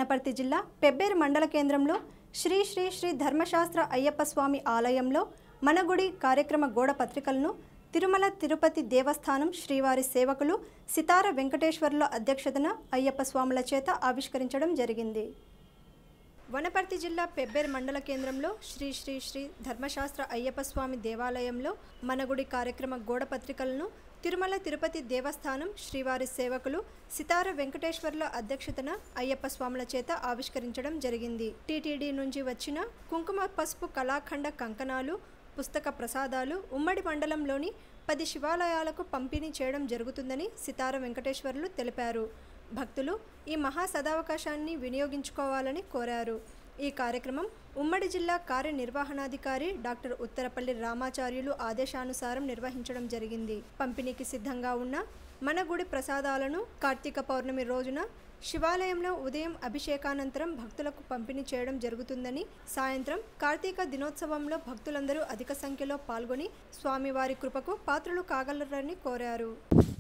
వనపర్తి జిల్లా పెబ్బేరు మండల కేంద్రంలో శ్రీ శ్రీ శ్రీ ధర్మశాస్త్ర అయ్యప్ప స్వామి ఆలయంలో మన గుడి కార్యక్రమ గోడ పత్రికలను తిరుమల తిరుపతి దేవస్థానం శ్రీవారి సేవకులు సితార వెంకటేశ్వర్ల అధ్యక్షతన అయ్యప్ప స్వాముల చేత ఆవిష్కరించడం జరిగింది వనపర్తి జిల్లా పెబ్బేరు మండల కేంద్రంలో శ్రీ శ్రీ శ్రీ ధర్మశాస్త్ర అయ్యప్ప స్వామి దేవాలయంలో మనగుడి కార్యక్రమ గోడ పత్రికలను తిరుమల తిరుపతి దేవస్థానం శ్రీవారి సేవకులు సితార వెంకటేశ్వర్ల అధ్యక్షతన అయ్యప్ప స్వాముల చేత ఆవిష్కరించడం జరిగింది టీటీడీ నుంచి వచ్చిన కుంకుమ పసుపు కళాఖండ కంకణాలు పుస్తక ప్రసాదాలు ఉమ్మడి మండలంలోని పది శివాలయాలకు పంపిణీ చేయడం జరుగుతుందని సితార వెంకటేశ్వర్లు తెలిపారు భక్తులు ఈ మహా సదావకాశాన్ని వినియోగించుకోవాలని కోరారు ఈ కార్యక్రమం ఉమ్మడి జిల్లా కార్యనిర్వహణాధికారి డాక్టర్ ఉత్తరపల్లి రామాచార్యులు ఆదేశానుసారం నిర్వహించడం జరిగింది పంపిణీకి సిద్ధంగా ఉన్న మన గుడి ప్రసాదాలను కార్తీక పౌర్ణమి రోజున శివాలయంలో ఉదయం అభిషేకానంతరం భక్తులకు పంపిణీ చేయడం జరుగుతుందని సాయంత్రం కార్తీక దినోత్సవంలో భక్తులందరూ అధిక సంఖ్యలో పాల్గొని స్వామివారి కృపకు పాత్రలు కాగలరని కోరారు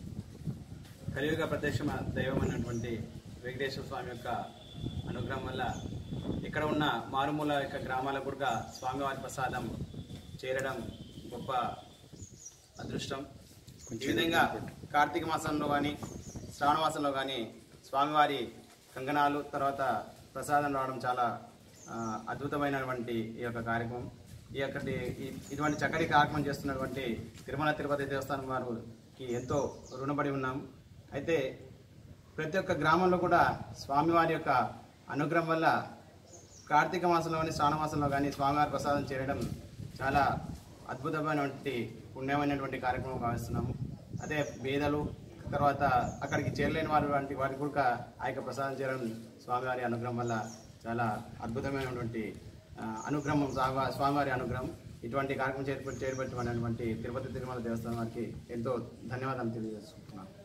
కలియుగ ప్రత్యక్ష దైవం అన్నటువంటి వెంకటేశ్వర స్వామి యొక్క అనుగ్రహం వల్ల ఇక్కడ ఉన్న మారుమూల యొక్క గ్రామాలకు కూడా స్వామివారి ప్రసాదం చేరడం గొప్ప అదృష్టం ఈ విధంగా కార్తీక మాసంలో కానీ శ్రావణ మాసంలో కానీ స్వామివారి కంకణాలు తర్వాత ప్రసాదం రావడం చాలా ఆ, అద్భుతమైనటువంటి ఈ యొక్క కార్యక్రమం ఈ యొక్క ఈ- ఇటువంటి చక్కటి కార్యక్రమం చేస్తున్నటువంటి తిరుమల తిరుపతి దేవస్థానం వారికి ఎంతో రుణపడి ఉన్నాం అయితే ప్రతి ఒక్క గ్రామంలో కూడా స్వామివారి యొక్క అనుగ్రహం వల్ల కార్తీక మాసంలో కానీ శ్రావణ మాసంలో కానీ స్వామివారి ప్రసాదం చేరడం చాలా అద్భుతమైనటువంటి పుణ్యమైనటువంటి కార్యక్రమం భావిస్తున్నాము అదే పేదలు తర్వాత అక్కడికి చేరలేని వారు వంటి వారికి కూడా ఆ యొక్క ప్రసాదం చేయడం స్వామివారి అనుగ్రహం వల్ల చాలా అద్భుతమైనటువంటి ఆ, అనుగ్రహం స్వామి- స్వామివారి అనుగ్రహం ఇటువంటి కార్యక్రమం చేపట్టి చేపట్టమైనటువంటి తిరుపతి తిరుమల దేవస్థానం వారికి ఎంతో ధన్యవాదాలు తెలియజేసుకుంటున్నాను